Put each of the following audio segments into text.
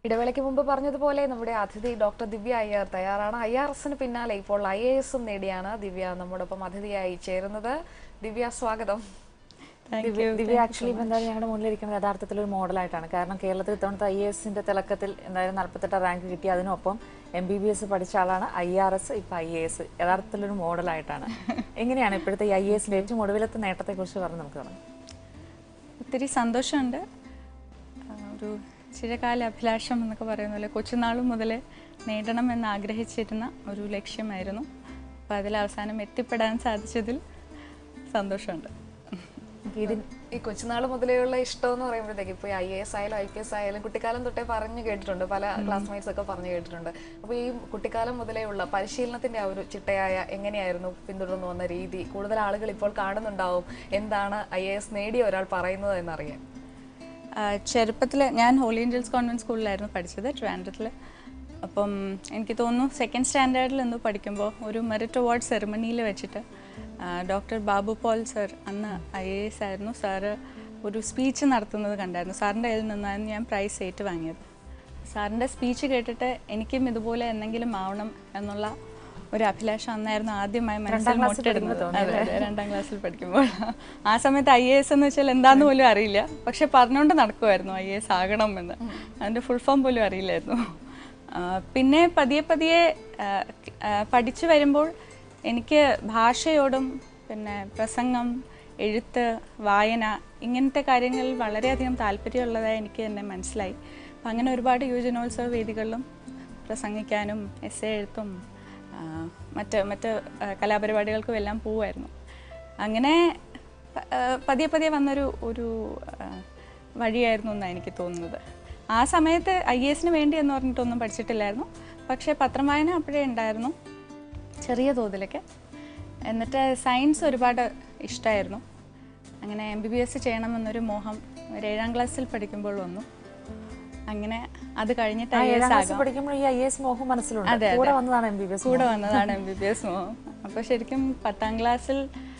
ഇടവേളയ്ക്ക് മുമ്പ് പറഞ്ഞതുപോലെ നമ്മുടെ അതിഥി ഡോക്ടർ ദിവ്യ അയ്യർ തയ്യാറാണ് ഐ ആർ എസിന് പിന്നാലെ ഇപ്പോൾ ഐ എ എസും നേടിയാണ് ദിവ്യ നമ്മോടൊപ്പം അതിഥിയായി ചേരുന്നത് ദിവ്യ സ്വാഗതം ദിവ്യ ദിവ്യ ആക്ച്വലി ഇപ്പം എന്തായാലും ഞങ്ങളുടെ മുന്നിലിരിക്കുന്നത് യഥാർത്ഥത്തിൽ ഒരു മോഡലായിട്ടാണ് കാരണം കേരളത്തിൽ ഇത്തവണത്തെ ഐ എസിന്റെ തിളക്കത്തിൽ എന്തായാലും നാൽപ്പത്തെട്ടാം റാങ്ക് കിട്ടി അതിനൊപ്പം എം ബി ബി എസ് പഠിച്ച ആളാണ് ഐ ആർ എസ് ഇപ്പം ഐ എ എസ് യഥാർത്ഥത്തിലൊരു മോഡലായിട്ടാണ് എങ്ങനെയാണ് ഇപ്പോഴത്തെ ഈ ഐ എ എസിന്റെ ഏറ്റവും ഒടുവിലത്തെ നേട്ടത്തെക്കുറിച്ച് പറഞ്ഞ് നമുക്ക് തുടങ്ങാം ഒത്തിരി സന്തോഷമുണ്ട് ആ, ഒരു ചിരകാല അഭിലാഷം എന്നൊക്കെ പറയുന്ന പോലെ കൊച്ചുനാൾ മുതലേ നേടണം എന്ന് ആഗ്രഹിച്ചിരുന്ന ഒരു ലക്ഷ്യമായിരുന്നു അപ്പോൾ അതിൽ അവസാനം എത്തിപ്പെടാൻ സാധിച്ചതിൽ സന്തോഷമുണ്ട് ഇതിൻ ഈ കൊച്ചുനാൾ മുതലേയുള്ള ഇഷ്ടം എന്ന് പറയുമ്പോഴത്തേക്ക് ഇപ്പോൾ ഐ എ എസ് ആയാലും ഐ പി എസ് ആയാലും കുട്ടിക്കാലം തൊട്ടേ പറഞ്ഞു കേട്ടിട്ടുണ്ട് പല ക്ലാസ്മേറ്റ്സ് ഒക്കെ പറഞ്ഞു കേട്ടിട്ടുണ്ട് അപ്പോൾ ഈ കുട്ടിക്കാലം മുതലേയുള്ള പരിശീലനത്തിന്റെ ആ ഒരു ചിട്ടയായ എങ്ങനെയായിരുന്നു പിന്തുടർന്നു വന്ന രീതി കൂടുതൽ ആളുകൾ ഇപ്പോൾ കാണുന്നുണ്ടാവും എന്താണ് ഐ എ എസ് നേടിയ ഒരാൾ പറയുന്നത് എന്നറിയാൻ ചെറുപ്പത്തിൽ ഞാൻ ഹോളി ഏഞ്ചൽസ് കോൺവെൻറ്റ് സ്കൂളിലായിരുന്നു പഠിച്ചത് ട്രിവാൻഡ്രത്തിൽ അപ്പം എനിക്ക് തോന്നുന്നു സെക്കൻഡ് സ്റ്റാൻഡേർഡിൽ എന്തോ പഠിക്കുമ്പോൾ ഒരു മെറിറ്റ് അവാർഡ് സെറിമണിയിൽ വെച്ചിട്ട് ഡോക്ടർ ബാബു പോൾ സർ അന്ന് ഐ എ എസ് ആയിരുന്നു സാറ് ഒരു സ്പീച്ച് നടത്തുന്നത് കണ്ടായിരുന്നു സാറിൻ്റെ കയ്യിൽ നിന്നാണ് ഞാൻ പ്രൈസ് ഏറ്റു വാങ്ങിയത് സാറിൻ്റെ സ്പീച്ച് കേട്ടിട്ട് എനിക്കും ഇതുപോലെ എന്തെങ്കിലും ആവണം എന്നുള്ള ഒരു അഭിലാഷം അന്നായിരുന്നു ആദ്യമായി മനസ്സിൽ മുട്ടെടുക്കുന്നത് അതെ അതെ രണ്ടാം ക്ലാസ്സിൽ പഠിക്കുമ്പോൾ ആ സമയത്ത് ഐ എ എസ് എന്ന് വെച്ചാൽ എന്താന്ന് പോലും അറിയില്ല പക്ഷെ പറഞ്ഞുകൊണ്ട് നടക്കുമായിരുന്നു ഐ എ എസ് ആകണം എന്ന് അതിൻ്റെ ഫുൾ ഫോം പോലും അറിയില്ലായിരുന്നു ആ, പിന്നെ പതിയെ പതിയെ ആ, ആ, പഠിച്ചു വരുമ്പോൾ എനിക്ക് ഭാഷയോടും പിന്നെ പ്രസംഗം എഴുത്ത് വായന ഇങ്ങനത്തെ കാര്യങ്ങളിൽ വളരെയധികം താല്പര്യമുള്ളതായി എനിക്ക് തന്നെ മനസ്സിലായി അപ്പം അങ്ങനെ ഒരുപാട് യുവജനോത്സവ വേദികളിലും പ്രസംഗിക്കാനും എസ് എഴുത്തും ആ, മറ്റ് മറ്റ് ആ, കലാപരിപാടികൾക്കും എല്ലാം പോവുമായിരുന്നു അങ്ങനെ പ- ആ, പതിയെ പതിയെ വന്നൊരു ഒരു ആ, വഴിയായിരുന്നു എന്നാണ് എനിക്ക് തോന്നുന്നത് ആ സമയത്ത് ഐ എസിന് വേണ്ടി എന്ന് പറഞ്ഞിട്ടൊന്നും പഠിച്ചിട്ടില്ലായിരുന്നു പക്ഷേ പത്രം വായന അപ്പോഴേ ഉണ്ടായിരുന്നു ചെറിയ തോതിലൊക്കെ എന്നിട്ട് സയൻസ് ഒരുപാട് ഇഷ്ടമായിരുന്നു അങ്ങനെ എം ബി ബി എസ് ചെയ്യണമെന്നൊരു മോഹം ഒരു ഏഴാം ക്ലാസ്സിൽ പഠിക്കുമ്പോൾ വന്നു അങ്ങനെ അത് കഴിഞ്ഞിട്ട് ആ ഐ ഏഴാം എസ് ക്ലാസ് ആകാം പഠിക്കുമ്പോൾ ഈ ഐ എസ് മോഹം മനസ്സിലുണ്ട് അതെ, അതെ. കൂടെ വന്നതാണ് എം ബി ബി എസ് കൂടെ വന്നതാണ് എം ബി ബി എസ് മോഹം അപ്പോൾ ശരിക്കും പത്താം ക്ലാസ്സിൽ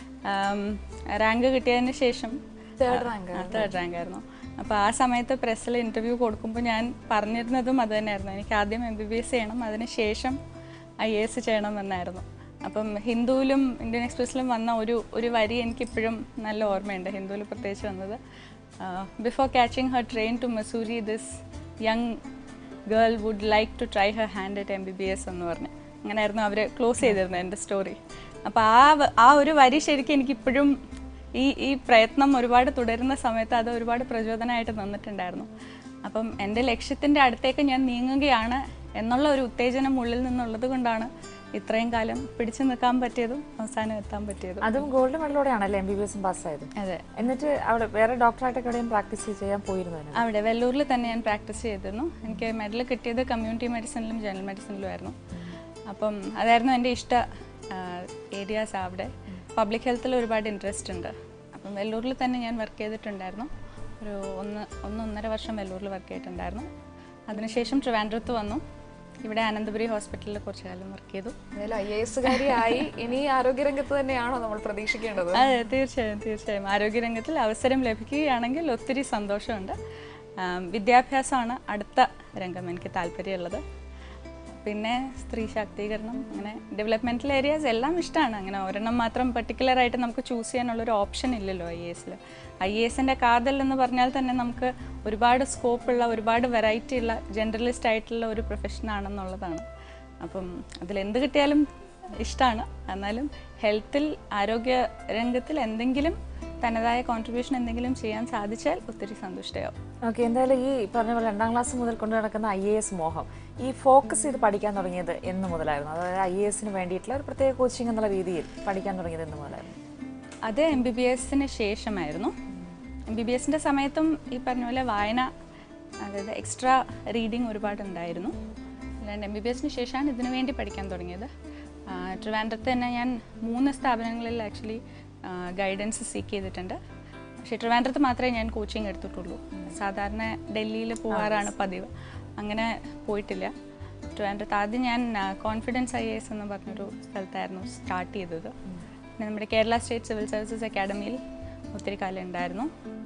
റാങ്ക് കിട്ടിയതിന് ശേഷം തേർഡ് റാങ്ക് തേർഡ് റാങ്ക് ആയിരുന്നു അപ്പോൾ ആ സമയത്ത് പ്രസ്സിൽ ഇൻ്റർവ്യൂ കൊടുക്കുമ്പോൾ ഞാൻ പറഞ്ഞിരുന്നതും അത് തന്നെയായിരുന്നു എനിക്ക് ആദ്യം എം ബി ബി എസ് ചെയ്യണം അതിന് ശേഷം ഐ എ എസ് ചെയ്യണം എന്നായിരുന്നു അപ്പം ഹിന്ദുവിലും ഇന്ത്യൻ എക്സ്പ്രസ്സിലും വന്ന ഒരു ഒരു വരി എനിക്കിപ്പോഴും നല്ല ഓർമ്മയുണ്ട് ഹിന്ദുവിൽ പ്രത്യേകിച്ച് വന്നത് before catching her train to Mussoorie this young girl would like to try her hand at M B B S എന്ന് പറഞ്ഞ് അങ്ങനെയായിരുന്നു അവർ ക്ലോസ് ചെയ്തിരുന്നത് എൻ്റെ സ്റ്റോറി അപ്പോൾ ആ വ- ആ ഒരു വരി ശരിക്കും എനിക്കിപ്പോഴും ഈ ഈ പ്രയത്നം ഒരുപാട് തുടരുന്ന സമയത്ത് അത് ഒരുപാട് പ്രചോദനമായിട്ട് നിന്നിട്ടുണ്ടായിരുന്നു അപ്പം എൻ്റെ ലക്ഷ്യത്തിൻ്റെ അടുത്തേക്ക് ഞാൻ നീങ്ങുകയാണ് എന്നുള്ള ഒരു ഉത്തേജനം ഉള്ളിൽ നിന്നുള്ളത് കൊണ്ടാണ് ഇത്രയും കാലം പിടിച്ചു നിൽക്കാൻ പറ്റിയതും അവസാനം എത്താൻ പറ്റിയതും അതും ഗോൾഡ് മെഡലോടെയാണല്ലേ എം ബി ബി എസും പാസ്സായത് അതെ എന്നിട്ട് അവിടെ വേറെ ഡോക്ടറായിട്ടൊക്കെ എവിടെയും പ്രാക്ടീസ് ചെയ്യാൻ പോയിരുന്നു അതിന് അവിടെ വെല്ലൂരിൽ തന്നെ ഞാൻ പ്രാക്ടീസ് ചെയ്തിരുന്നു എനിക്ക് മെഡൽ കിട്ടിയത് കമ്മ്യൂണിറ്റി മെഡിസിനിലും ജനറൽ മെഡിസിനിലും ആയിരുന്നു അപ്പം അതായിരുന്നു എൻ്റെ ഇഷ്ട ഏരിയാസ് അവിടെ പബ്ലിക് ഹെൽത്തിൽ ഒരുപാട് ഇൻട്രസ്റ്റ് ഉണ്ട് അപ്പം വെല്ലൂരിൽ തന്നെ ഞാൻ വർക്ക് ചെയ്തിട്ടുണ്ടായിരുന്നു ഒരു ഒന്ന് ഒന്ന് ഒന്നര വർഷം വെല്ലൂരിൽ വർക്ക് ചെയ്തിട്ടുണ്ടായിരുന്നു അതിനുശേഷം ട്രിവാൻഡ്രത്ത് വന്നു ഇവിടെ അനന്തപുരി ഹോസ്പിറ്റലിൽ കുറച്ച് കാലം വർക്ക് ചെയ്തു എന്തായാലും ഐ എ എസുകാരിയായി ഇനി ആരോഗ്യരംഗത്ത് തന്നെയാണോ നമ്മൾ പ്രതീക്ഷിക്കേണ്ടത് അതെ തീർച്ചയായും തീർച്ചയായും ആരോഗ്യരംഗത്തിൽ അവസരം ലഭിക്കുകയാണെങ്കിൽ ഒത്തിരി സന്തോഷമുണ്ട് ആം, വിദ്യാഭ്യാസമാണ് അടുത്ത രംഗം എനിക്ക് താല്പര്യമുള്ളത് പിന്നെ സ്ത്രീ ശാക്തീകരണം അങ്ങനെ ഡെവലപ്മെൻറ്റൽ ഏരിയാസ് എല്ലാം ഇഷ്ടമാണ് അങ്ങനെ ഒരെണ്ണം മാത്രം പർട്ടിക്കുലറായിട്ട് നമുക്ക് ചൂസ് ചെയ്യാനുള്ളൊരു ഓപ്ഷൻ ഇല്ലല്ലോ ഐ എസിൽ ഐ എസിൻ്റെ കാതൽ എന്ന് പറഞ്ഞാൽ തന്നെ നമുക്ക് ഒരുപാട് സ്കോപ്പുള്ള ഒരുപാട് വെറൈറ്റി ഉള്ള ജനറലിസ്റ്റ് ആയിട്ടുള്ള ഒരു പ്രൊഫഷനാണെന്നുള്ളതാണ് അപ്പം അതിലെന്ത് കിട്ടിയാലും ഇഷ്ടമാണ് എന്നാലും ഹെൽത്തിൽ ആരോഗ്യ രംഗത്തിൽ എന്തെങ്കിലും തനതായ കോൺട്രിബ്യൂഷൻ എന്തെങ്കിലും ചെയ്യാൻ സാധിച്ചാൽ ഒത്തിരി സന്തുഷ്ടയാവും ഓക്കെ എന്തായാലും ഈ പറഞ്ഞ പോലെ രണ്ടാം ക്ലാസ് മുതൽ കൊണ്ടു നടക്കുന്ന ഐ എ എസ് മോഹം ഈ ഫോക്കസ് ചെയ്ത് പഠിക്കാൻ തുടങ്ങിയത് എന്ന് മുതലായിരുന്നു അതായത് ഐ എ എസിന് വേണ്ടിയിട്ടുള്ള ഒരു പ്രത്യേക കോച്ചിങ് എന്നുള്ള രീതിയിൽ പഠിക്കാൻ തുടങ്ങിയത് എന്ന് മുതലായിരുന്നു അത് എം ബി ബി എസിന് ശേഷമായിരുന്നു എം ബി ബി എസിൻ്റെ സമയത്തും ഈ പറഞ്ഞ പോലെ വായന അതായത് എക്സ്ട്രാ റീഡിങ് ഒരുപാട് ഉണ്ടായിരുന്നു അല്ലാണ്ട് എം ബി ബി എസിന് ശേഷമാണ് ഇതിനു വേണ്ടി പഠിക്കാൻ തുടങ്ങിയത് ആ, ട്രിവാൻഡ്രത്ത് തന്നെ ഞാൻ മൂന്ന് സ്ഥാപനങ്ങളിൽ ആക്ച്വലി ഗൈഡൻസ് സീക്ക് ചെയ്തിട്ടുണ്ട് പക്ഷേ ട്രിവാൻഡ്രത്ത് മാത്രമേ ഞാൻ കോച്ചിങ് എടുത്തിട്ടുള്ളൂ സാധാരണ ഡൽഹിയിൽ പോകാറാണ് പതിവ് അങ്ങനെ പോയിട്ടില്ല ട്രിവാൻഡ്രത്ത് ആദ്യം ഞാൻ കോൺഫിഡൻസ് ഐ എസ് എന്ന് പറഞ്ഞൊരു സ്ഥലത്തായിരുന്നു സ്റ്റാർട്ട് ചെയ്തത് പിന്നെ നമ്മുടെ കേരള സ്റ്റേറ്റ് സിവിൽ സർവീസസ് അക്കാഡമിയിൽ ഒത്തിരി കാലം ഉണ്ടായിരുന്നു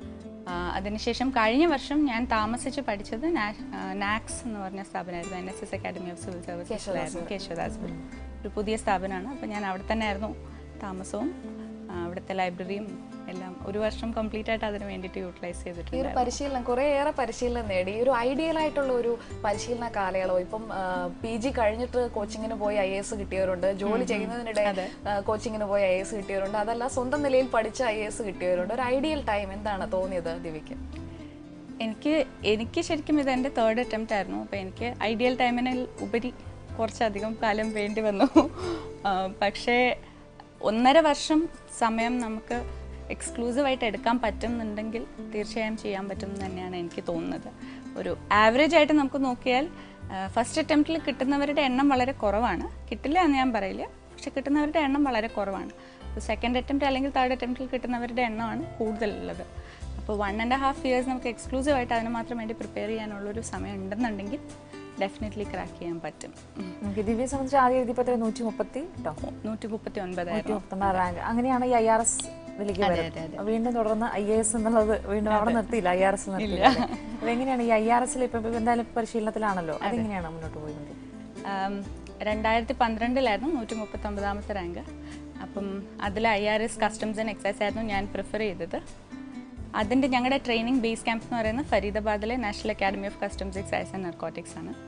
ആ, അതിനുശേഷം കഴിഞ്ഞ വർഷം ഞാൻ താമസിച്ച് പഠിച്ചത് നാക്സ് എന്ന് പറഞ്ഞ സ്ഥാപനമായിരുന്നു N S S academy of civil സർവീസസിലായിരുന്നു കേശവദാസ് ഒരു പുതിയ സ്ഥാപനമാണ് അപ്പോൾ ഞാൻ അവിടെ തന്നെ ആയിരുന്നു താമസവും ആ, അവിടുത്തെ ലൈബ്രറിയും എല്ലാം ഒരു വർഷം കംപ്ലീറ്റ് ആയിട്ട് അതിന് വേണ്ടിയിട്ട് യൂട്ടിലൈസ് ഈ ഒരു ചെയ്തിട്ടുണ്ട് പരിശീലനം കുറേയേറെ പരിശീലനം നേടി ഈ ഒരു ഐഡിയൽ ആയിട്ടുള്ള ഒരു പരിശീലന കാലയളവ് ഇപ്പം പി ജി കഴിഞ്ഞിട്ട് കോച്ചിങ്ങിന് പോയി ഐ എസ് കിട്ടിയവരുണ്ട് ജോലി ചെയ്യുന്നതിനിടെ കോച്ചിങ്ങിന് പോയി ഐ എസ് കിട്ടിയവരുണ്ട് അതല്ല സ്വന്തം നിലയിൽ പഠിച്ച ഐ എസ് കിട്ടിയവരുണ്ട് ഒരു ഐഡിയൽ ടൈം എന്താണ് തോന്നിയത് ദിവ്യക്ക് എനിക്ക് എനിക്ക് ശരിക്കും ഇത് എൻ്റെ തേർഡ് അറ്റംപ്റ്റ് ആയിരുന്നു അപ്പോൾ എനിക്ക് ഐഡിയൽ ടൈമിന് ഉപരി കുറച്ചധികം കാലം വേണ്ടി വന്നു ആ, പക്ഷേ ഒന്നര വർഷം സമയം നമുക്ക് എക്സ്ക്ലൂസീവായിട്ട് എടുക്കാൻ പറ്റുന്നുണ്ടെങ്കിൽ തീർച്ചയായും ചെയ്യാൻ പറ്റും എന്ന് തന്നെയാണ് എനിക്ക് തോന്നുന്നത് ഒരു ആവറേജ് ആയിട്ട് നമുക്ക് നോക്കിയാൽ ഫസ്റ്റ് അറ്റംപ്റ്റിൽ കിട്ടുന്നവരുടെ എണ്ണം വളരെ കുറവാണ് കിട്ടില്ല എന്ന് ഞാൻ പറയില്ല പക്ഷെ കിട്ടുന്നവരുടെ എണ്ണം വളരെ കുറവാണ് സെക്കൻഡ് അറ്റംപ്റ്റ് അല്ലെങ്കിൽ തേർഡ് അറ്റംപ്റ്റിൽ കിട്ടുന്നവരുടെ എണ്ണമാണ് കൂടുതലുള്ളത് അപ്പോൾ വൺ ആൻഡ് ഹാഫ് ഇയേഴ്സ് നമുക്ക് എക്സ്ക്ലൂസീവ് ആയിട്ട് അതിന് മാത്രം വേണ്ടി പ്രിപ്പയർ ചെയ്യാനുള്ളൊരു സമയം ഉണ്ടെന്നുണ്ടെങ്കിൽ ഡെഫിനറ്റ്ലി ക്രാക്ക് ചെയ്യാൻ പറ്റും ഉം. നമുക്ക് ദിവ്യയെ സംബന്ധിച്ച് ആദ്യം എഴുതിയപ്പോൾ നൂറ്റി മുപ്പത്തി കേട്ടോ നൂറ്റി മുപ്പത്തി നൂറ്റി ഒൻപതായിരുന്നു മുപ്പത്തൊമ്പത് റാങ്ക് അങ്ങനെയാണ് ഈ ഐ ആർ എസ് ഇതിലേക്ക് വരുന്നത് വീണ്ടും തുടർന്ന് ഐ എ എസ് എന്നുള്ളത് വീണ്ടും അവിടെ നിർത്തിയില്ല ഐ ആർ എസ് നിർത്തിയില്ല അപ്പൊ എങ്ങനെയാണ് ഈ ഐ ആർ എസിൽ ഇപ്പൊ ഇപ്പൊ എന്തായാലും പരിശീലനത്തിലാണല്ലോ അതെങ്ങനെയാണ് മുന്നോട്ട് പോയത് ആം, രണ്ടായിരത്തി പന്ത്രണ്ടിലായിരുന്നു നൂറ്റി മുപ്പത്തി ഒമ്പതാമത്തെ റാങ്ക് അപ്പം അതിൽ I R S customs and excise ആയിരുന്നു ഞാൻ പ്രിഫർ ചെയ്തത് അതിൻ്റെ ഞങ്ങളുടെ ട്രെയിനിങ് ബേസ് ക്യാമ്പ് എന്ന് പറയുന്നത് ഫരീദാബാദിലെ national academy of customs excise and narcotics ആണ്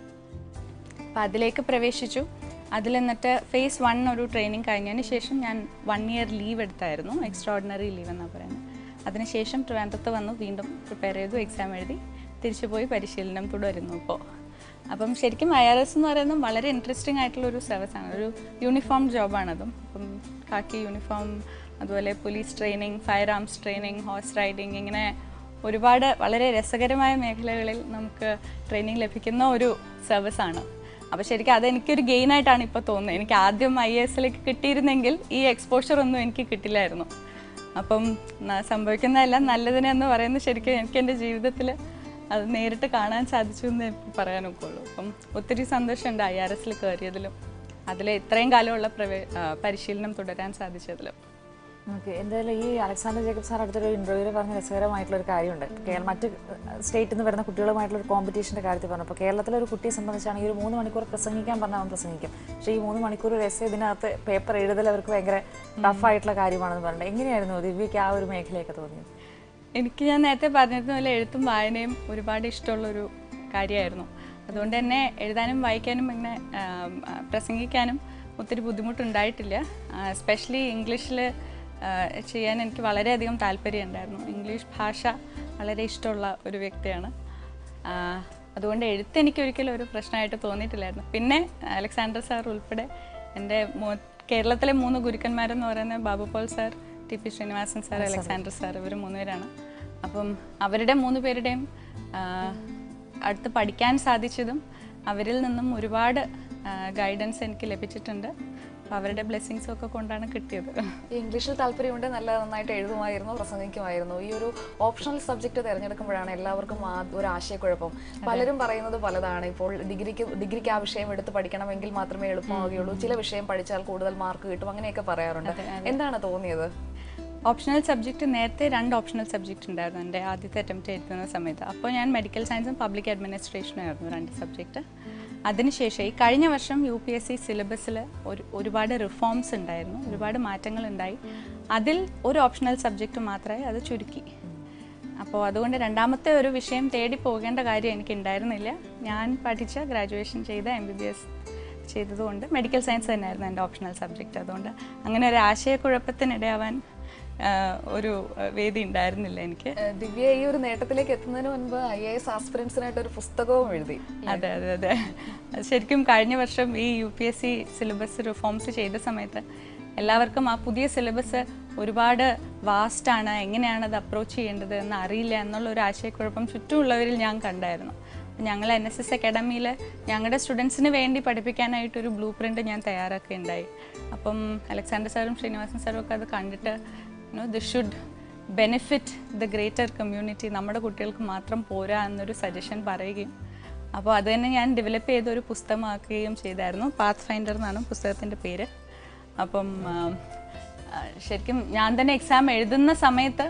അപ്പോൾ അതിലേക്ക് പ്രവേശിച്ചു അതിൽ എന്നിട്ട് ഫേസ് വൺ ഒരു ട്രെയിനിങ് കഴിഞ്ഞതിന് ശേഷം ഞാൻ വൺ ഇയർ ലീവ് എടുത്തായിരുന്നു എക്സ്ട്രാ ഓർഡിനറി ലീവ് എന്നാണ് പറയുന്നത് അതിനുശേഷം ട്രിവാൻഡ്രത്ത് വന്നു വീണ്ടും പ്രിപ്പയർ ചെയ്തു എക്സാം എഴുതി തിരിച്ചു പോയി പരിശീലനം തുടരുന്നു ഇപ്പോൾ അപ്പം ശരിക്കും ഐ ആർ എസ് എന്ന് പറയുന്നത് വളരെ ഇൻട്രസ്റ്റിംഗ് ആയിട്ടുള്ള ഒരു സർവീസാണ് ഒരു യൂണിഫോം ജോബാണതും അപ്പം കാക്കി യൂണിഫോം അതുപോലെ police training firearms training horse riding ഇങ്ങനെ ഒരുപാട് വളരെ രസകരമായ മേഖലകളിൽ നമുക്ക് ട്രെയിനിങ് ലഭിക്കുന്ന ഒരു സർവീസാണ് അപ്പോൾ ശരിക്കും അതെനിക്കൊരു ഗെയിൻ ആയിട്ടാണ് ഇപ്പോൾ തോന്നുന്നത് എനിക്ക് ആദ്യം ഐ എസിലേക്ക് കിട്ടിയിരുന്നെങ്കിൽ ഈ എക്സ്പോഷർ ഒന്നും എനിക്ക് കിട്ടില്ലായിരുന്നു അപ്പം ന- സംഭവിക്കുന്നതെല്ലാം നല്ലതിനെന്ന് പറയുന്നത് ശരിക്കും എനിക്ക് എൻ്റെ ജീവിതത്തിൽ അത് നേരിട്ട് കാണാൻ സാധിച്ചു എന്ന് എനിക്ക് പറയാനൊക്കെ ഉള്ളൂ അപ്പം ഒത്തിരി സന്തോഷമുണ്ട് ഐ ആർ എസിൽ കയറിയതിലും അതിൽ ഇത്രയും കാലമുള്ള പ്രവേ ആ, പരിശീലനം തുടരാൻ സാധിച്ചതിലും ഓക്കെ എന്തായാലും ഈ അലക്സാണ്ടർ ജേക്കബ് സാർ അടുത്തൊരു ഇന്റർവ്യൂവിൽ പറഞ്ഞ രസകരമായിട്ടുള്ള ഒരു കാര്യമുണ്ട് കേരള മറ്റ് സ്റ്റേറ്റിൽ നിന്ന് വരുന്ന കുട്ടികളുമായിട്ടുള്ള ഒരു കോമ്പറ്റീഷൻ്റെ കാര്യത്തിൽ പറഞ്ഞു അപ്പോൾ കേരളത്തിലെ ഒരു കുട്ടിയെ സംബന്ധിച്ചാണെങ്കിൽ ഒരു മൂന്ന് മണിക്കൂർ പ്രസംഗിക്കാൻ പറഞ്ഞാൽ അവൻ പ്രസംഗിക്കും പക്ഷേ ഈ മൂന്ന് മണിക്കൂർ രസം ഇതിനകത്ത് പേപ്പർ എഴുതൽ അവർക്ക് ഭയങ്കര ടഫായിട്ടുള്ള കാര്യമാണെന്ന് പറഞ്ഞിട്ട് എങ്ങനെയായിരുന്നു ദിവ്യയ്ക്ക് ആ ഒരു മേഖലയൊക്കെ തോന്നിയത് എനിക്ക് ഞാൻ നേരത്തെ പറഞ്ഞിരുന്ന പോലെ എഴുത്തും വായനയും ഒരുപാട് ഇഷ്ടമുള്ളൊരു കാര്യമായിരുന്നു അതുകൊണ്ട് തന്നെ എഴുതാനും വായിക്കാനും ഇങ്ങനെ ആം, ആ, പ്രസംഗിക്കാനും ഒത്തിരി ബുദ്ധിമുട്ടുണ്ടായിട്ടില്ല എസ്പെഷ്യലി ഇംഗ്ലീഷിൽ ചെയ്യാൻ എനിക്ക് വളരെയധികം താല്പര്യമുണ്ടായിരുന്നു ഇംഗ്ലീഷ് ഭാഷ വളരെ ഇഷ്ടമുള്ള ഒരു വ്യക്തിയാണ് ആ, അതുകൊണ്ട് എഴുത്ത് എനിക്ക് ഒരിക്കലും ഒരു പ്രശ്നമായിട്ട് തോന്നിയിട്ടില്ലായിരുന്നു പിന്നെ അലക്സാണ്ടർ സാർ ഉൾപ്പെടെ എൻ്റെ മൂ- കേരളത്തിലെ മൂന്ന് ഗുരുക്കന്മാരെന്ന് പറയുന്നത് Babu Paul sir T P Sreenivasan sir Alexander sir ഇവർ മൂന്നുപേരാണ് അപ്പം അവരുടെ മൂന്ന് പേരുടെയും ആ, അടുത്ത് പഠിക്കാൻ സാധിച്ചതും അവരിൽ നിന്നും ഒരുപാട് ഗൈഡൻസ് എനിക്ക് ലഭിച്ചിട്ടുണ്ട് അപ്പോൾ അവരുടെ ബ്ലെസ്സിങ്സും ഒക്കെ കൊണ്ടാണ് കിട്ടിയത് ഈ ഇംഗ്ലീഷിൽ താല്പര്യമുണ്ട് നല്ല നന്നായിട്ട് എഴുതുമായിരുന്നു പ്രസംഗിക്കുമായിരുന്നു ഈ ഒരു ഓപ്ഷണൽ സബ്ജക്ട് തിരഞ്ഞെടുക്കുമ്പോഴാണ് എല്ലാവർക്കും ആ ഒരു ആശയക്കുഴപ്പം പലരും പറയുന്നത് പലതാണ് ഇപ്പോൾ ഡിഗ്രിക്ക് ഡിഗ്രിക്ക് ആ വിഷയം എടുത്ത് പഠിക്കണമെങ്കിൽ മാത്രമേ എളുപ്പമാവുകയുള്ളൂ ചില വിഷയം പഠിച്ചാൽ കൂടുതൽ മാർക്ക് കിട്ടും അങ്ങനെയൊക്കെ പറയാറുണ്ട് എന്താണ് തോന്നിയത് ഓപ്ഷണൽ സബ്ജക്റ്റ് നേരത്തെ രണ്ട് ഓപ്ഷണൽ സബ്ജക്റ്റ് ഉണ്ടായിരുന്നു എൻ്റെ ആദ്യത്തെ അറ്റംപ്റ്റ് എഴുതുന്ന സമയത്ത് അപ്പോൾ ഞാൻ മെഡിക്കൽ സയൻസും പബ്ലിക് അഡ്മിനിസ്ട്രേഷനും ആയിരുന്നു രണ്ട് സബ്ജക്റ്റ് അതിനുശേഷം ഈ കഴിഞ്ഞ വർഷം യു പി എസ് സി സിലബസിൽ ഒരു ഒരുപാട് റിഫോംസ് ഉണ്ടായിരുന്നു ഒരുപാട് മാറ്റങ്ങൾ ഉണ്ടായി അതിൽ ഒരു ഓപ്ഷണൽ സബ്ജക്റ്റ് മാത്രമേ അത് ചുരുക്കി അപ്പോൾ അതുകൊണ്ട് രണ്ടാമത്തെ ഒരു വിഷയം തേടി പോകേണ്ട കാര്യം എനിക്ക് ഉണ്ടായിരുന്നില്ല ഞാൻ പഠിച്ച ഗ്രാജുവേഷൻ ചെയ്ത എം ബി ബി എസ് ചെയ്തതുകൊണ്ട് മെഡിക്കൽ സയൻസ് തന്നെയായിരുന്നു എൻ്റെ ഓപ്ഷണൽ സബ്ജക്റ്റ് അതുകൊണ്ട് അങ്ങനെ ഒരു ആശയക്കുഴപ്പത്തിനിടയാവാൻ ആ, ഒരു ആ, വേദി ഉണ്ടായിരുന്നില്ല എനിക്ക് ഏഹ് ദിവ്യ ഈ ഒരു നേട്ടത്തിലേക്ക് എത്തുന്നതിന് മുൻപ് ഐ എ എസ് ആസ്പിറൻസിനായിട്ട് ഒരു പുസ്തകവും എഴുതി അതെ അതെ അതെ അത് ശരിക്കും കഴിഞ്ഞ വർഷം ഈ U P S C syllabus reforms ചെയ്ത സമയത്ത് എല്ലാവർക്കും ആ പുതിയ സിലബസ് ഒരുപാട് വാസ്റ്റാണ് എങ്ങനെയാണ് അത് അപ്രോച്ച് ചെയ്യേണ്ടത് എന്ന് അറിയില്ല എന്നുള്ള ഒരു ആശയക്കുഴപ്പം ചുറ്റുമുള്ളവരിൽ ഞാൻ കണ്ടായിരുന്നു ഞങ്ങൾ എൻ എസ് എസ് അക്കാഡമിയിൽ ഞങ്ങളുടെ സ്റ്റുഡൻസിന് വേണ്ടി പഠിപ്പിക്കാനായിട്ടൊരു ബ്ലൂ പ്രിൻ്റ് ഞാൻ തയ്യാറാക്കുകയുണ്ടായി അപ്പം അലക്സാണ്ടർ സാറും ശ്രീനിവാസൻ സാറും ഒക്കെ അത് കണ്ടിട്ട് you know this should benefit the greater community നമ്മുടെ കുട്ടികൾക്ക് മാത്രം പോരാ എന്നൊരു സജഷൻ പറയുകയും അപ്പോൾ അത് തന്നെ ഞാൻ ഡെവലപ്പ് ചെയ്ത ഒരു പുസ്തകമാക്കുകയും ചെയ്തായിരുന്നു പാത്ത് ഫൈൻഡർ എന്നാണ് പുസ്തകത്തിൻ്റെ പേര് അപ്പം ആ, ആ, ശരിക്കും ഞാൻ തന്നെ എക്സാം എഴുതുന്ന സമയത്ത്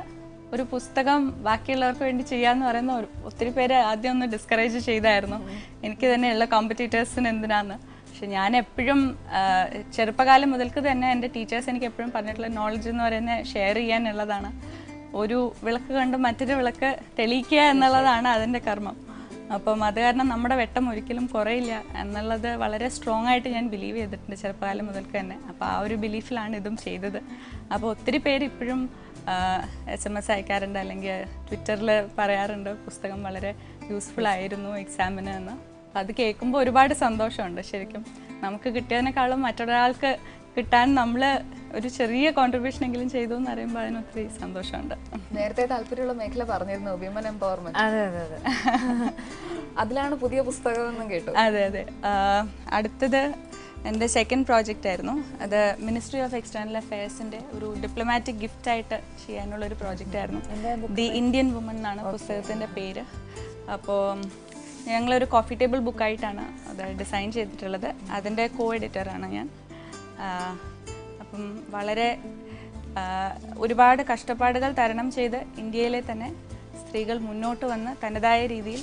ഒരു പുസ്തകം ബാക്കിയുള്ളവർക്ക് വേണ്ടി ചെയ്യാന്ന് പറയുന്ന ഒരു ഒത്തിരി പേര് ആദ്യം ഒന്ന് ഡിസ്കറേജ് ചെയ്തായിരുന്നു എനിക്ക് തന്നെയുള്ള കോമ്പറ്റീറ്റേഴ്സിന് എന്തിനാന്ന് പക്ഷെ ഞാൻ എപ്പോഴും ചെറുപ്പകാലം മുതൽക്ക് തന്നെ എൻ്റെ ടീച്ചേഴ്സ് എനിക്ക് എപ്പോഴും പറഞ്ഞിട്ടുള്ള നോളജ് എന്ന് പറയുന്നത് ഷെയർ ചെയ്യാനുള്ളതാണ് ഒരു വിളക്ക് കണ്ട് മറ്റൊരു വിളക്ക് തെളിയിക്കുക എന്നുള്ളതാണ് അതിൻ്റെ കർമ്മം അപ്പം അത് കാരണം നമ്മുടെ വെട്ടം ഒരിക്കലും കുറയില്ല എന്നുള്ളത് വളരെ സ്ട്രോങ് ആയിട്ട് ഞാൻ ബിലീവ് ചെയ്തിട്ടുണ്ട് ചെറുപ്പകാലം മുതൽക്ക് തന്നെ അപ്പോൾ ആ ഒരു ബിലീഫിലാണ് ഇതും ചെയ്തത് അപ്പോൾ ഒത്തിരി പേര് ഇപ്പോഴും എസ് എം എസ് അയക്കാറുണ്ട് അല്ലെങ്കിൽ ട്വിറ്ററിൽ പറയാറുണ്ട് പുസ്തകം വളരെ യൂസ്ഫുൾ ആയിരുന്നു എക്സാമിന് എന്ന് അപ്പോൾ അത് കേൾക്കുമ്പോൾ ഒരുപാട് സന്തോഷമുണ്ട് ശരിക്കും നമുക്ക് കിട്ടിയതിനേക്കാളും മറ്റൊരാൾക്ക് കിട്ടാൻ നമ്മൾ ഒരു ചെറിയ കോൺട്രിബ്യൂഷൻ എങ്കിലും ചെയ്തു എന്ന് പറയുമ്പോൾ അതിന് ഒത്തിരി സന്തോഷമുണ്ട് നേരത്തെ താല്പര്യമുള്ള മേഖല പറഞ്ഞിരുന്നു വിമൻ എംപവർമെന്റ് അതെ അതെ അതെ അതിലാണ് പുതിയ പുസ്തകം എന്നും കേട്ടു അതെ അതെ ആഹ് അടുത്തത് എൻ്റെ സെക്കൻഡ് പ്രോജക്റ്റ് ആയിരുന്നു അത് മിനിസ്ട്രി ഓഫ് എക്സ്റ്റേണൽ അഫയേഴ്സിൻ്റെ ഒരു ഡിപ്ലോമാറ്റിക് ഗിഫ്റ്റ് ആയിട്ട് ചെയ്യാനുള്ള ഒരു പ്രോജക്റ്റ് ആയിരുന്നു ദി ഇന്ത്യൻ വുമൺ എന്നാണ് പുസ്തകത്തിൻ്റെ പേര് അപ്പോൾ ഞങ്ങളൊരു കോഫി ടേബിൾ ബുക്കായിട്ടാണ് അത് ഡിസൈൻ ചെയ്തിട്ടുള്ളത് അതിൻ്റെ കോ എഡിറ്ററാണ് ഞാൻ ആഹ് അപ്പം വളരെ ആഹ് ഒരുപാട് കഷ്ടപ്പാടുകൾ തരണം ചെയ്ത് ഇന്ത്യയിലെ തന്നെ സ്ത്രീകൾ മുന്നോട്ട് വന്ന് തനതായ രീതിയിൽ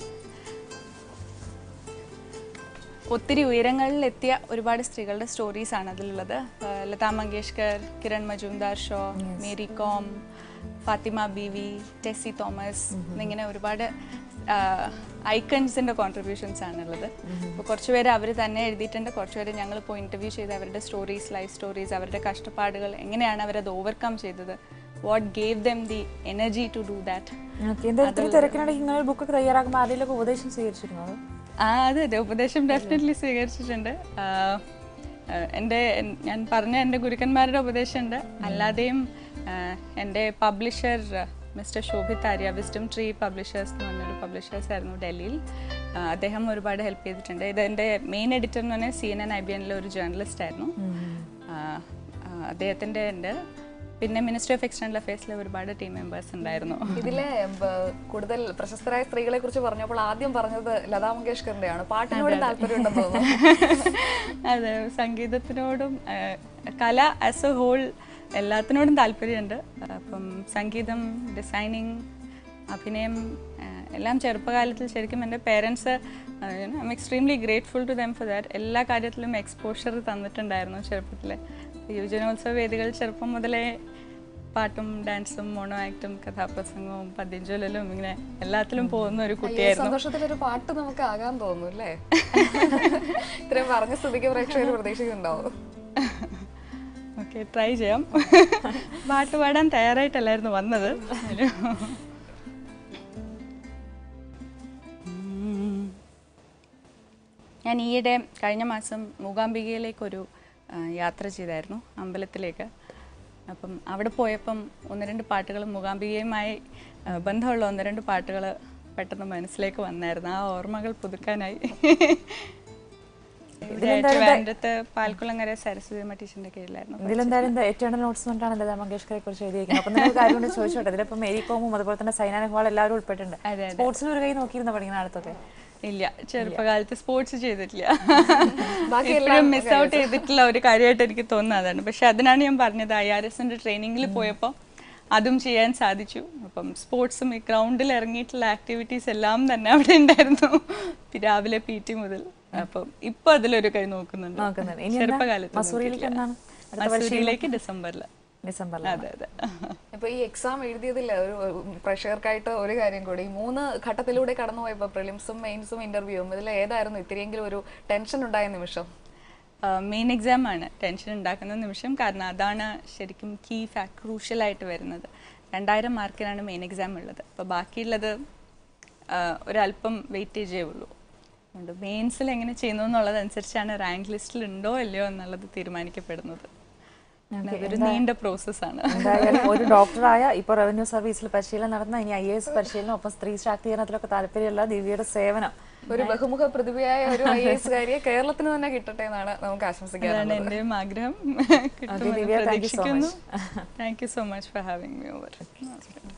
ഒത്തിരി ഉയരങ്ങളിൽ എത്തിയ ഒരുപാട് സ്ത്രീകളുടെ സ്റ്റോറീസ് ആണ് അതിലുള്ളത് ആ, ലതാ മങ്കേഷ്കർ കിരൺ മജുംദാർ ഷോ മേരി കോം ഫാത്തിമ ബീവി ടെസ്സി തോമസ് എന്നിങ്ങനെ ഒരുപാട് ഐക്കൺസിൻ്റെ കോൺട്രിബ്യൂഷൻസ് ആണുള്ളത് അപ്പോൾ കുറച്ച് പേര് അവർ തന്നെ എഴുതിയിട്ടുണ്ട് കുറച്ച് പേര് ഞങ്ങളിപ്പോൾ ഇൻ്റർവ്യൂ ചെയ്ത് അവരുടെ സ്റ്റോറീസ് ലൈഫ് സ്റ്റോറീസ് അവരുടെ കഷ്ടപ്പാടുകൾ എങ്ങനെയാണ് അവരത് ഓവർകം ചെയ്തത് what gave them the energy to do that okay എന്താ ഇത്തിരി തിരക്കിനിടയ്ക്ക് ഇങ്ങനെ ഒരു ബുക്കൊക്കെ തയ്യാറാക്കുമ്പോൾ ആരെങ്കിലും ഉപദേശം സ്വീകരിച്ചിരുന്നു അത് ആ അതെ അതെ ഉപദേശം ഡെഫിനറ്റ്ലി സ്വീകരിച്ചിട്ടുണ്ട് ആ, ആ, എൻ്റെ എൻ- ഞാൻ പറഞ്ഞ എൻ്റെ ഗുരുക്കന്മാരുടെ ഉപദേശമുണ്ട് അല്ലാതെയും ആ, എൻ്റെ publisher mister Shobhit Arya Wisdom Tree publishers എന്ന് പറഞ്ഞൊരു പബ്ലിഷേഴ്സ് ആയിരുന്നു ഡൽഹിയിൽ ആ, അദ്ദേഹം ഒരുപാട് ഹെൽപ്പ് ചെയ്തിട്ടുണ്ട് ഇത് എൻ്റെ മെയിൻ എഡിറ്റർ എന്ന് പറഞ്ഞാൽ C N N I B എനിലെ ഒരു ജേർണലിസ്റ്റ് ആയിരുന്നു ആ, ആ, അദ്ദേഹത്തിൻ്റെ ഉണ്ട് പിന്നെ മിനിസ്ട്രി ഓഫ് എക്സ്റ്റേണൽ അഫയേഴ്സിലെ ഒരുപാട് ടീം മെമ്പേഴ്സ് ഉണ്ടായിരുന്നു ഇതിലെ ബ- കൂടുതൽ പ്രശസ്തരായ സ്ത്രീകളെ കുറിച്ച് പറഞ്ഞപ്പോൾ ആദ്യം പറഞ്ഞത് ലതാ മങ്കേഷ്കറിന്റെയാണ് പാട്ടിനോട് താല്പര്യമുണ്ടെന്ന് തോന്നുന്നു അതെ സംഗീതത്തിനോടും ആ, കല ആസ് എ ഹോൾ എല്ലാത്തിനോടും താല്പര്യമുണ്ട് അപ്പം സംഗീതം ഡിസൈനിങ് അഭിനയം ആ, എല്ലാം ചെറുപ്പകാലത്തിൽ ശരിക്കും എൻ്റെ parents I am extremely grateful to them for that എല്ലാ കാര്യത്തിലും എക്സ്പോഷർ തന്നിട്ടുണ്ടായിരുന്നു ചെറുപ്പത്തിൽ യുവജനോത്സവ വേദികൾ ചെറുപ്പം മുതലേ പാട്ടും ഡാൻസും മോണോ ആക്ടും കഥാപ്രസംഗവും പദ്യജ്വലലും ഇങ്ങനെ എല്ലാത്തിലും പോകുന്ന ഒരു ഈ കുട്ടിയായിരുന്നു സന്തോഷത്തിൽ ഒരു പാട്ട് നമുക്ക് ആകാൻ തോന്നുന്നു അല്ലേ ഇത്രയും പറഞ്ഞ സ്ഥിതിക്ക് പ്രേക്ഷകർ പ്രതീക്ഷിക്കുന്നുണ്ടാവും ഓക്കെ ട്രൈ ചെയ്യാം പാട്ട് പാടാൻ തയ്യാറായിട്ടല്ലായിരുന്നു വന്നത് ഒരു- ഉം. ഞാൻ ഈയിടെ കഴിഞ്ഞ മാസം മൂകാംബികയിലേക്കൊരു ആ, യാത്ര ചെയ്തായിരുന്നു അമ്പലത്തിലേക്ക് അപ്പം അവിടെ പോയപ്പം ഒന്ന് രണ്ട് പാട്ടുകൾ മൂകാംബികയുമായി ആ, ബന്ധമുള്ള ഒന്ന് രണ്ട് പാട്ടുകൾ പെട്ടെന്ന് മനസ്സിലേക്ക് വന്നായിരുന്നു ആ ഓർമ്മകൾ പുതുക്കാനായി ട്രിവാൻഡ്രത്ത് പാൽക്കുളങ്ങര സരസ്വതി ടീച്ചറിന്റെ കീഴിലായിരുന്നു ഇതിലെന്തായാലും എന്താ ഏറ്റവും നോട്ട്സ് കൊണ്ടാണ് ലതാ മങ്കേഷ്കറെ കുറിച്ച് എഴുതിയിരിക്കുന്നത് അപ്പം നിങ്ങൾ കാര്യം കൊണ്ട് ചോദിച്ചോട്ടെ ഇതിലിപ്പം മേരി കോമും അതുപോലെ തന്നെ സൈന നെഹ്വാൾ എല്ലാവരും ഉൾപ്പെട്ടിട്ടുണ്ട് അതെ, അതെ. സ്പോർട്സിൽ ഒരു കൈ നോക്കിയിരുന്ന പഠിക്കുന്ന അടുത്തൊക്കെ ഇല്ല ചെറുപ്പകാലത്ത് സ്പോർട്സ് ചെയ്തിട്ടില്ല ബാക്കി എപ്പോഴും മിസ് ഔട്ട് ചെയ്തിട്ടുള്ള ഒരു കാര്യമായിട്ട് എനിക്ക് തോന്നുന്നത് അതാണ് പക്ഷെ അതിനാണ് ഞാൻ പറഞ്ഞത് ഐ ആർ എസിന്റെ ട്രെയിനിങ്ങിൽ പോയപ്പോൾ അതും ചെയ്യാൻ സാധിച്ചു അപ്പം സ്പോർട്സും ഈ ഗ്രൗണ്ടിൽ ഇറങ്ങിയിട്ടുള്ള ആക്ടിവിറ്റീസ് എല്ലാം തന്നെ അവിടെ ഉണ്ടായിരുന്നു രാവിലെ പി ടി മുതൽ അപ്പം ഇപ്പൊ അതിലൊരു കൈ നോക്കുന്നുണ്ട് നോക്കുന്നുണ്ട്. ഇനി എന്നാ? ചെറുപ്പകാലത്ത് മസൂറിയിലേക്ക് നോക്കിയിട്ടില്ല. എന്നാണ്? മസൂറിയിലേക്ക് ഡിസംബറിൽ ഡിസംബറിൽ അതെ അതെ ഇപ്പൊ ഈ എക്സാം എഴുതിയതില്ല ഒരു പ്രഷർക്കായിട്ട് ഒരു കാര്യം കൂടി ഈ മൂന്ന് ഘട്ടത്തിലൂടെ കടന്നു പോയപ്പോ പ്രിലിംസും മെയിൻസും ഇന്റർവ്യൂവും ഇതിൽ ഏതായിരുന്നു ഇത്തിരിയെങ്കിലും ഒരു ടെൻഷൻ ഉണ്ടായ നിമിഷം മെയിൻ എക്സാം ആണ് ടെൻഷൻ ഉണ്ടാക്കുന്ന നിമിഷം കാരണം അതാണ് ശരിക്കും കീ ഫാക്ട് ക്രൂഷ്യലായിട്ട് വരുന്നത് രണ്ടായിരം മാർക്കിനാണ് മെയിൻ എക്സാം ഉള്ളത് അപ്പോൾ ബാക്കിയുള്ളത് ആ, ഒരല്പം വെയിറ്റേജേ ഉള്ളൂ അതുകൊണ്ട് മെയിൻസിൽ എങ്ങനെ ചെയ്യുന്നു എന്നുള്ളതനുസരിച്ചാണ് റാങ്ക് ലിസ്റ്റിൽ ഉണ്ടോ ഇല്ലയോ എന്നുള്ളത് തീരുമാനിക്കപ്പെടുന്നത് അതൊരു നീണ്ട പ്രോസസ്സാണ് എന്തായാലും ഒരു ഡോക്ടറായ ഇപ്പൊ റവന്യൂ സർവീസിൽ പരിശീലനം നടന്ന ഇനി ഐ എസ് പരിശീലനം ഒപ്പം സ്ത്രീ ശാക്തീകരണത്തിലൊക്കെ താല്പര്യമുള്ള ദിവ്യയുടെ സേവനം ഒരു ബഹുമുഖ പ്രതിഭയായ ഒരു ഐ എസ് കാരിയെ കേരളത്തിന് തന്നെ കിട്ടട്ടെ എന്നാണ് നമുക്ക് അതാണ് ആശംസിക്കാറുള്ളത് എൻ്റെയും ആഗ്രഹം ദിവ്യ, കിട്ടുമെന്ന് thank you so പ്രതീക്ഷിക്കുന്നു thank you so much for having me over